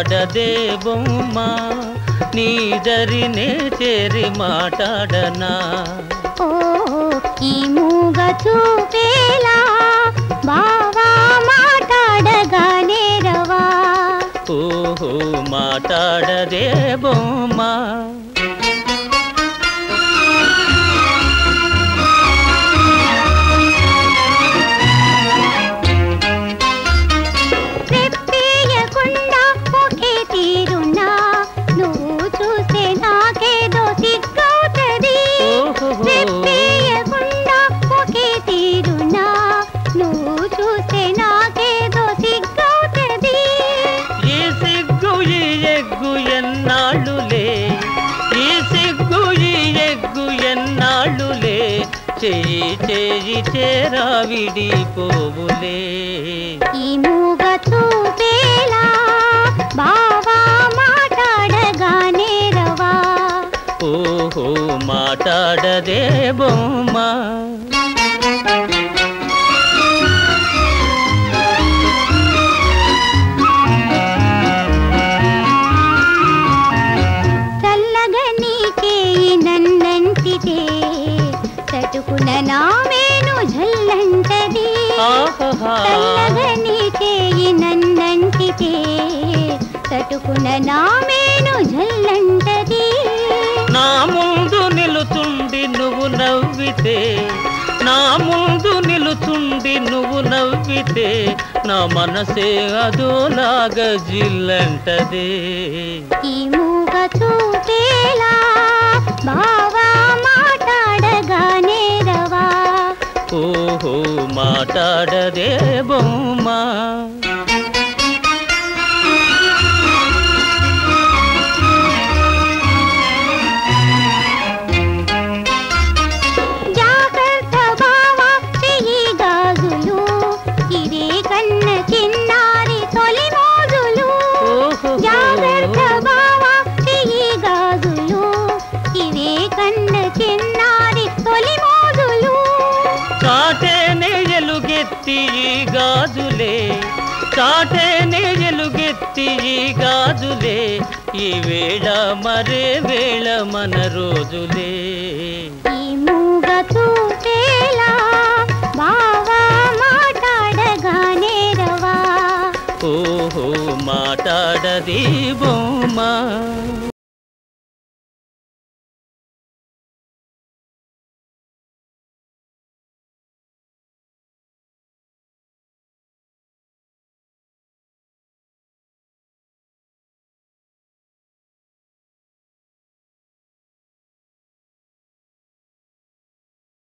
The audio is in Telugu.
మాటాడదే బొమ్మ నీ దరినే చేరి మాటాడనా ఓ ఈ మూగ చూపేలా బావా మాట్లాడగానే రవా ఓహో మాటాడదే బొమ్మ రెప్పేయకుండా ఒకే తీరున్నా నువ్వు చూస్తే నాకేదో సిగ్గవుతది ఓహోహో. రెప్పేయకుండా ఒకే తీరున్నా నువ్వు చూస్తే నాకేదో సిగ్గవుతది ఈ సిగ్గు ఈ ఎగ్గు ఎన్నాళ్ళులే ఈ సిగ్గు ఈ ఎగ్గు ఎన్నాళ్ళులే చేయి చేయి చేరా విడిపోవులే ఈ మూగ చూపేలా బావా మాట్లాడగానే రవా ఓహో మాటాడదే బొమ్మ చల్లగా నీకే నన్నంటితే తటుకున నామేను జల్లంటది ఆహాహా. చల్లగా నీకే నన్నంటితే తటుకున నామేను జల్లంటది నా ముందు నిలుచుండి నువ్వు నవ్వితే నా ముందు నిలుచుండి నువ్వు నవ్వితే నా మనసే అదోలాగా జిల్లంటదే ఈ మూగ చూపేలా బావా మాట్లాడగానే రవా ఓహో మాటాడదే బొమ్మ జాగ్రత్త బావా చెయ్యి గాజులు ఇదే కన్న చిన్నారి తొలి మోజులు ఓహో జాగ్రత్త బావా చెయ్యి గాజులు ఇదే కన్న చిన్నారి తొలి మోజులు చాటేనే ఎలుగెత్తి ఈ గాజులే చాటేనే ఎలుగెత్తి ఈ గాజులే ఈ వేళ మరే వేళ మన రోజులే ఈ మూగ చూపేలా బావా మాట్లాడగానే రవా ఓహో మాటాడది బొమ్మ